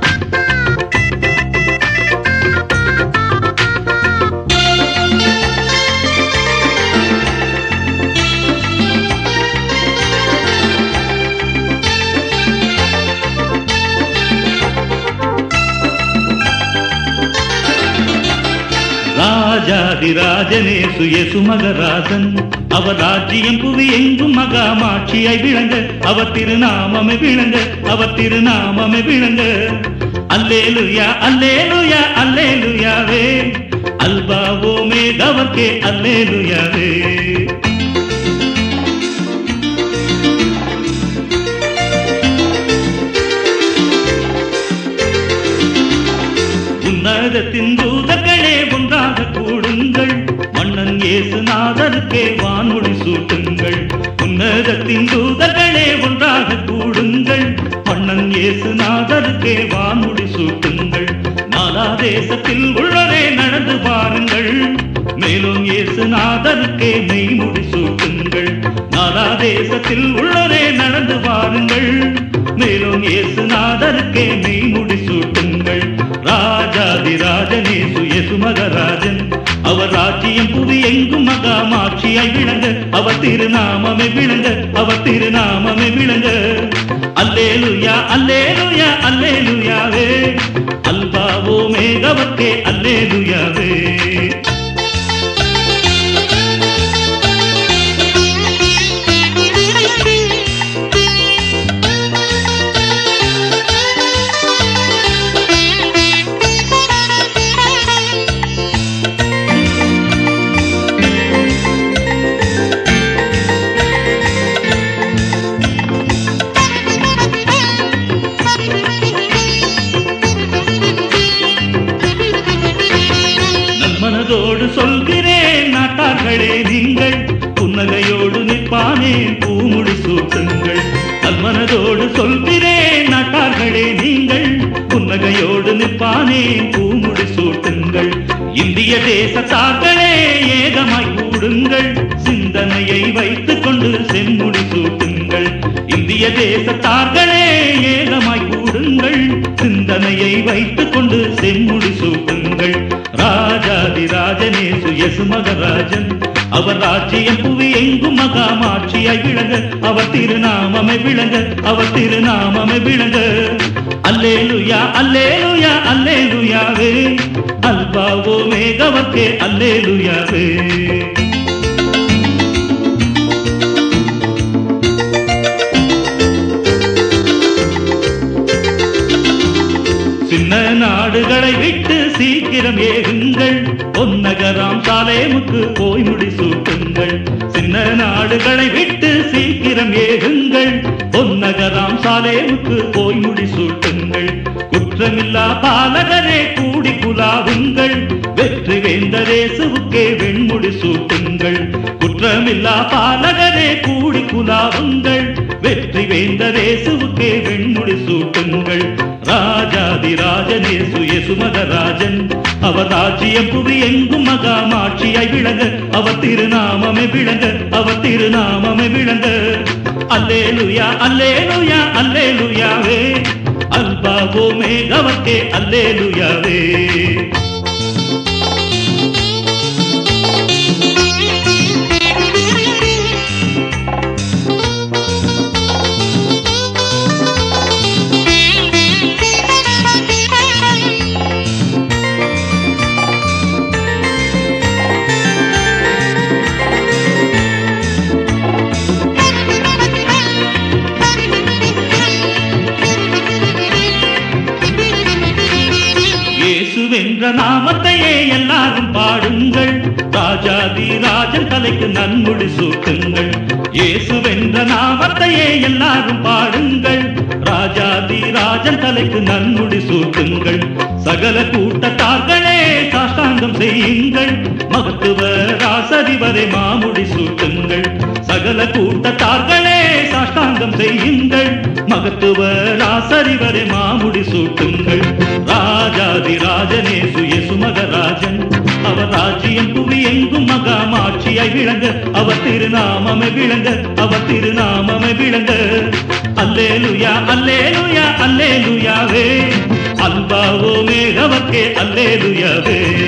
ராஜாதிராஜனே சுயசு மகராஜன் அவர் ராஜ்யம் புவி எங்கும் மகாமாட்சியாய் விளங்க அவர் திருநாமமே விளங்க அவர் திருநாமமே விளங்க அல்லேலுயா அல்லேலுயா அல்லேலுயாவே அல்பாவோமே கவர்க்கே அல்லேலுயாவே உன்னதத்தின் தூதர்களே ஒன்றாக கூடுங்கள் மன்னன் இயேசுநாதருக்கே வான்மொழி சூட்டுங்கள் உன்னதத்தின் தூதர்களே ஒன்றாக கூடுங்கள் மன்னன் இயேசுநாதருக்கே வான்மொழி சூட்டுங்கள் நாலா தேசத்தில் உள்ளரே நடந்து பாருங்கள் மேலும் இயேசுநாதருக்கே மெய்முடி சூட்டுங்கள் நாலா தேசத்தில் உள்ளரே நடந்து பாருங்கள் மேலும் இயேசுநாதருக்கே மெய்முடி சூட்டுங்கள் ராஜாதிராஜனே சுயசு மகராஜன் அவர் ராஜ்யம் புவி எங்கும் மகாமாட்சியாய் விளங்க அவர் திருநாமமே விளங்க அவர் திருநாமமே விளங்க அல்லேலுயா அல்லேலுயா அல்லேலுயாவே அல்பாவோ மேகவர்க்கே அல்லேலுயாவே நன்மனதோடு சொல்கிறேன் நாட்டார்களே நீங்கள் புன்னகையோடு நிற்பானே பூமுடி சூட்டுங்கள் நன்மனதோடு சொல்கிறேன் நாட்டார்களே நீங்கள் புன்னகையோடு நிற்பானே பூமுடி சூட்டுங்கள் இந்திய தேசத்தார்களே ஏகமாய் கூடுங்கள் சிந்தனையை வைத்துக் கொண்டு செம்முடி சூட்டுங்கள் இந்திய தேசத்தார்களே ஏகமாய் கூடுங்கள் சிந்தனையை வைத்துக் கொண்டு செம்முடி சூட்டுங்கள் ராஜாதிராஜனே சுயசு மகராஜன் அவர் ராஜ்யம் புவி எங்கும் மகாமாட்சியாய் விளங்க அவர் திருநாமமே விளங்க அவர் திருநாமமே விளங்க அல்லேலுயா அல்லேலுயா அல்லேலுயாவே அல்பாவோ மேகவர்க்கே அல்லேலுயாவே சின்ன நாடுகளை விட்டு சீக்கிரம் ஏகுங்கள் பொன்னகராம் சாலேமுக்கு போய் முடி சூட்டுங்கள் சின்ன நாடுகளை விட்டு சீக்கிரம் ஏகுங்கள் பொன்னகராம் சாலேமுக்கு போய் முடி சூட்டுங்கள் குற்றமில்லா பாலகரே கூடி குலாவுங்கள் வெற்றி வேந்தரேசுவுக்கே வெண்முடி சூட்டுங்கள் குற்றமில்லா பாலகரே கூடி குலாவுங்கள் வெற்றி வேந்தரேசுவுக்கே வெண்முடி சூட்டுங்கள் ராஜாதிராஜனே சுயசு மகராஜன் அவர் ராஜ்யம் புவி எங்கும் மகாமாட்சியாய் விளங்க அவர் திருநாமமே விளங்க அவர் திருநாமமே விளங்க அல்லேலுயா அல்லேலுயா அல்லேலுயாவே அல்பாவோ மேகவர்க்கே அல்லேலுயாவே இயேசுவென்ற நாமத்தையே எல்லாரும் பாடுங்கள் ராஜாதி ராஜன் தலைக்கு நன்முடி சூட்டுங்கள் இயேசுவென்ற நாமத்தையே எல்லாரும் பாடுங்கள் ராஜாதி ராஜன் தலைக்கு நன்முடி சூட்டுங்கள் சகல கூட்டத்தார்களே சாஷ்டாங்கம் செய்யுங்கள் மகத்துவ ராசதிவரை மாமுடி சூட்டுங்கள் சகல கூட்டத்தார்களே சாஷ்டாங்கம் செய்யுங்கள் மகத்துவ ராசரிவரை மாமுடி சூட்டுங்கள் ராஜாதி ராஜனே சுயசு மகராஜன் அவர் ராஜ்யம் புவி எங்கும் மகாமாட்சியாய் விளங்க அவர் திருநாமமே விளங்க அவர் திருநாமமே விளங்க அல்லேலுயா அல்லேலுயா அல்லேலுயாவே அல்பாவோ மேகவர்க்கே அல்லேலுயாவே